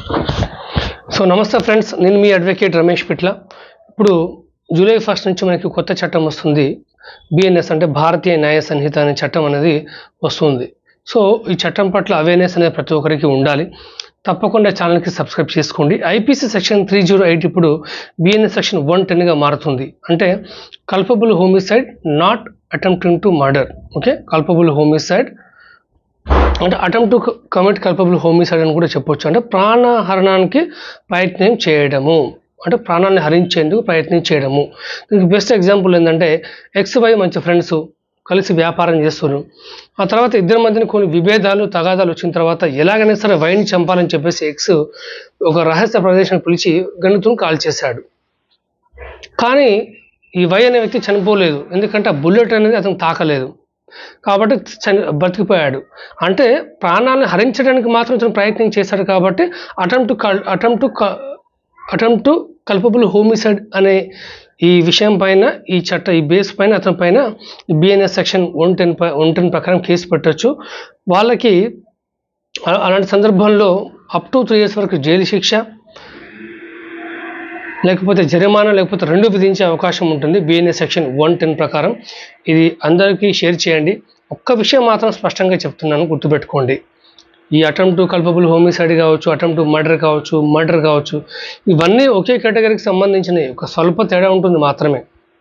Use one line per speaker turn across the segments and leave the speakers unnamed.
so నమస్తే friends నేను మీ advocate Ramesh పిట్ల ఇప్పుడు జూలై ఫస్ట్ నుంచి మనకి కొత్త చట్టం వస్తుంది బిఎన్ఎస్ అంటే భారతీయ న్యాయ సంహిత అనే చట్టం అనేది వస్తుంది సో ఈ చట్టం పట్ల అవేర్నెస్ అనేది ప్రతి ఒక్కరికి ఉండాలి తప్పకుండా ఛానల్కి సబ్స్క్రైబ్ చేసుకోండి IPC section three zero eight ఇప్పుడు బిఎన్ఎస్ సెక్షన్ వన్ టెన్గా మారుతుంది అంటే culpable homicide not attempting to murder okay culpable homicide అంటే attempt to commit culpable homicide అని కూడా చెప్పొచ్చు అంటే ప్రాణహరణానికి ప్రయత్నం చేయడము అంటే ప్రాణాన్ని హరించేందుకు ప్రయత్నం చేయడము దీనికి బెస్ట్ ఎగ్జాంపుల్ ఏంటంటే ఎక్స్ వై మంచి ఫ్రెండ్స్ కలిసి వ్యాపారం చేస్తున్నారు ఆ తర్వాత ఇద్దరి మధ్యన కొన్ని విభేదాలు తగాదాలు వచ్చిన తర్వాత ఎలాగైనా సరే వైని చంపాలని చెప్పేసి ఎక్స్ ఒక రహస్య ప్రదేశం పిలిచి గణితుని కాల్ చేశాడు కానీ ఈ వై అనే వ్యక్తి చనిపోలేదు ఎందుకంటే ఆ బుల్లెట్ అనేది అతను తాకలేదు కాబట్టి చని బతికిపోయాడు అంటే ప్రాణాలను హరించడానికి మాత్రం ఇతను ప్రయత్నం చేశాడు కాబట్టి attempt attempt attempt to culpable homicide అనే ఈ విషయం పైన ఈ చట్ట ఈ బేస్ పైన అతని పైన BNS section one ten one ten ప్రకారం కేసు పెట్టచ్చు వాళ్ళకి అలా- అలాంటి సందర్భంలో అప్ టు త్రీ ఇయర్స్ వరకు జైలు శిక్ష లేకపోతే జరిమానా లేకపోతే రెండు విధించే అవకాశం ఉంటుంది బిఎన్ఎస్ సెక్షన్ వన్ టెన్ ప్రకారం ఇది అందరికీ షేర్ చేయండి ఒక్క విషయం మాత్రం స్పష్టంగా చెప్తున్నాను గుర్తుపెట్టుకోండి ఈ అటెంప్ట్ కల్పబుల్ హోమిసైడ్ కావచ్చు అటెంప్ట్ మర్డర్ కావచ్చు మర్డర్ కావచ్చు ఇవన్నీ ఒకే కేటగిరీకి సంబంధించినవి ఒక స్వల్ప తేడా ఉంటుంది మాత్రమే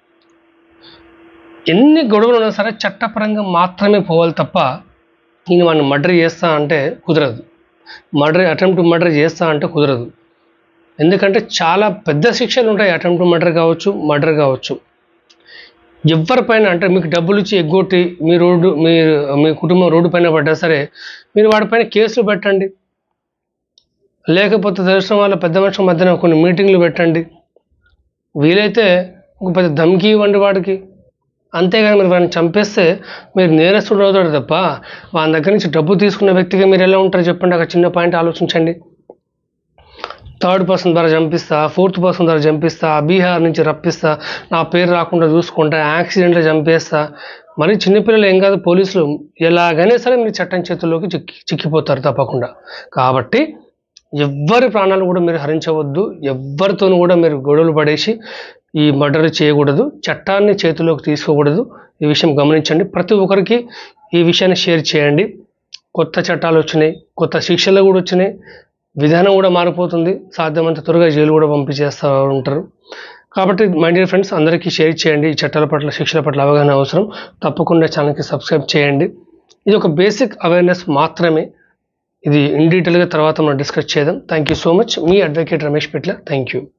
ఎన్ని గొడవలు ఉన్నా సరే చట్టపరంగా మాత్రమే పోవాలి తప్ప నేను వాడిని మర్డర్ చేస్తా అంటే కుదరదు మర్డర్ అటెంప్ట్ మర్డర్ చేస్తా అంటే కుదరదు ఎందుకంటే చాలా పెద్ద శిక్షలు ఉంటాయి అటెంప్ట్ మర్డర్ కావచ్చు మర్డర్ కావచ్చు ఎవరిపైన అంటే మీకు డబ్బులు ఇచ్చి ఎగ్గొట్టి మీ రోడ్డు మీ మీ కుటుంబం రోడ్డు పైన పడ్డా సరే మీరు వాడిపైన కేసులు పెట్టండి లేకపోతే తెలిసిన వాళ్ళ పెద్ద మనుషుల మధ్యన కొన్ని మీటింగ్లు పెట్టండి వీలైతే ఒక పెద్ద ధమ్కి ఇవ్వండి వాడికి అంతేగాని మీరు వాడిని చంపేస్తే మీరు నేరస్తుడు అవుతాడు తప్ప వాళ్ళ దగ్గర నుంచి డబ్బు తీసుకున్న వ్యక్తిగా మీరు ఎలా ఉంటారో చెప్పండి ఒక చిన్న పాయింట్ ఆలోచించండి థర్డ్ పర్సన్ ద్వారా చంపిస్తా ఫోర్త్ పర్సన్ ద్వారా చంపిస్తా బీహార్ నుంచి రప్పిస్తా నా పేరు రాకుండా చూసుకుంటా యాక్సిడెంట్లో చంపేస్తా మరి చిన్నపిల్లలు ఏం కాదు పోలీసులు ఎలాగైనా సరే మీరు చట్టం చేతుల్లోకి చిక్కి చిక్కిపోతారు తప్పకుండా కాబట్టి ఎవ్వరి ప్రాణాలు కూడా మీరు హరించవద్దు ఎవ్వరితోనూ కూడా మీరు గొడవలు పడేసి ఈ మర్డర్ చేయకూడదు చట్టాన్ని చేతిలోకి తీసుకోకూడదు ఈ విషయం గమనించండి ప్రతి ఒక్కరికి ఈ విషయాన్ని షేర్ చేయండి కొత్త చట్టాలు వచ్చినాయి కొత్త శిక్షలు కూడా వచ్చినాయి విధానం కూడా మారిపోతుంది సాధ్యమంత త్వరగా జైలు కూడా పంపించేస్తూ ఉంటారు కాబట్టి మై డియర్ ఫ్రెండ్స్ అందరికీ షేర్ చేయండి ఈ చట్టాల పట్ల శిక్షల పట్ల అవగాహన అవసరం తప్పకుండా ఛానల్కి సబ్స్క్రైబ్ చేయండి ఇది ఒక బేసిక్ అవేర్నెస్ మాత్రమే ఇది ఇన్ డీటెయిల్గా తర్వాత మనం డిస్కస్ చేద్దాం థ్యాంక్ యూ సో మచ్ మీ advocate Ramesh Pitla thank you